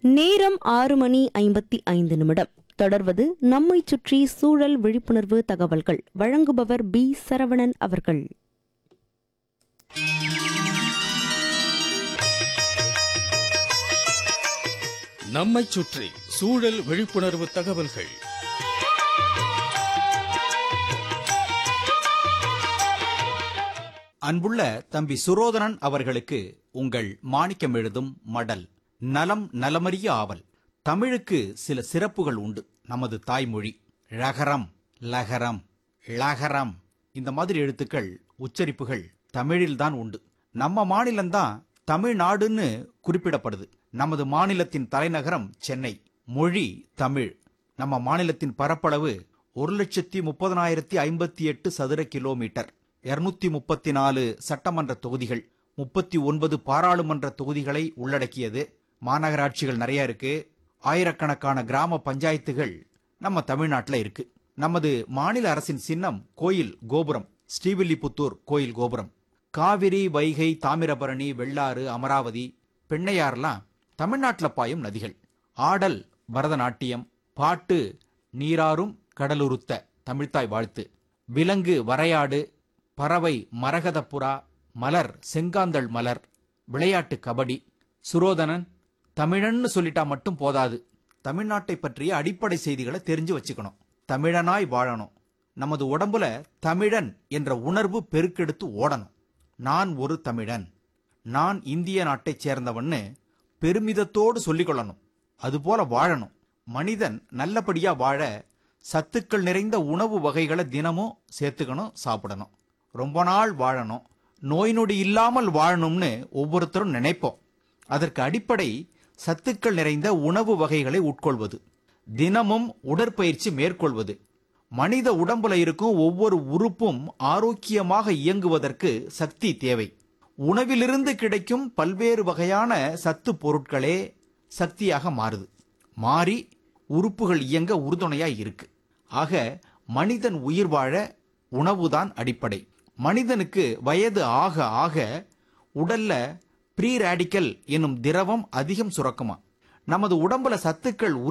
நேரம் ஆறு மணி ஐம்பத்தி ஐந்து நிமிடம் தொடர்வது நம்மை சுற்றி சூழல் விழிப்புணர்வு தகவல்கள் வழங்குபவர் பி சரவணன் அவர்கள் நம்மைச் சுற்றி சூழல் விழிப்புணர்வு தகவல்கள் அன்புள்ள தம்பி சுரோதனன் அவர்களுக்கு உங்கள் மாணிக்கம் எழுதும் மடல் நலம் நலமறிய ஆவல் தமிழுக்கு சில சிறப்புகள் உண்டு நமது தாய்மொழி ழகரம் லகரம் ழகரம் இந்த மாதிரி எழுத்துக்கள் உச்சரிப்புகள் தமிழில்தான் உண்டு நம்ம மாநிலம்தான் தமிழ்நாடுன்னு குறிப்பிடப்படுது நமது மாநிலத்தின் தலைநகரம் சென்னை மொழி தமிழ் நம்ம மாநிலத்தின் பரப்பளவு ஒரு லட்சத்தி முப்பதனாயிரத்தி ஐம்பத்தி எட்டு சதுர கிலோமீட்டர் இருநூத்தி முப்பத்தி நாலு சட்டமன்ற தொகுதிகள் முப்பத்தி ஒன்பது பாராளுமன்ற தொகுதிகளை உள்ளடக்கியது மாநகராட்சிகள் நிறைய இருக்கு ஆயிரக்கணக்கான கிராம பஞ்சாயத்துகள் நம்ம தமிழ்நாட்டில் இருக்கு நமது மாநில அரசின் சின்னம் கோயில் கோபுரம் ஸ்ரீவில்லிபுத்தூர் கோயில் கோபுரம் காவிரி வைகை தாமிரபரணி வெள்ளாறு அமராவதி பெண்ணையாறுலாம் தமிழ்நாட்டில் பாயும் நதிகள் ஆடல் பரதநாட்டியம் பாட்டு நீராறும் கடலுருத்த தமிழ்த்தாய் வாழ்த்து விலங்கு வரையாடு பறவை மரகதப்புறா மலர் செங்காந்தள் மலர் விளையாட்டு கபடி சுரோதனன் தமிழன்னு சொல்லிட்டா மட்டும் போதாது தமிழ்நாட்டை பற்றிய அடிப்படை செய்திகளை தெரிஞ்சு வச்சுக்கணும் தமிழனாய் வாழணும் நமது உடம்புல தமிழன் என்ற உணர்வு பெருக்கெடுத்து ஓடணும் நான் ஒரு தமிழன் நான் இந்திய நாட்டைச் சேர்ந்தவன்னு பெருமிதத்தோடு சொல்லிக்கொள்ளணும் அதுபோல வாழணும் மனிதன் நல்லபடியா வாழ சத்துக்கள் நிறைந்த உணவு வகைகளை தினமும் சேர்த்துக்கணும் சாப்பிடணும் ரொம்ப நாள் வாழணும் நோய் நொடி இல்லாமல் வாழணும்னு ஒவ்வொருத்தரும் நினைப்போம் அதற்கு அடிப்படை சத்துக்கள் நிறைந்த உணவு வகைகளை உட்கொள்வது தினமும் உடற்பயிற்சி மேற்கொள்வது மனித உடம்புல இருக்கும் ஒவ்வொரு உறுப்பும் ஆரோக்கியமாக இயங்குவதற்கு சக்தி தேவை உணவிலிருந்து கிடைக்கும் பல்வேறு வகையான சத்து பொருட்களே சக்தியாக மாறுது மாறி உறுப்புகள் இயங்க உறுதுணையா இருக்கு ஆக மனிதன் உயிர் வாழ உணவுதான் அடிப்படை மனிதனுக்கு வயது ஆக ஆக உடல்ல ப்ரீ ரேடிக்கல் என்னும் திரவம் அதிகம் சுரக்குமா நமது உடம்புல சத்துக்கள்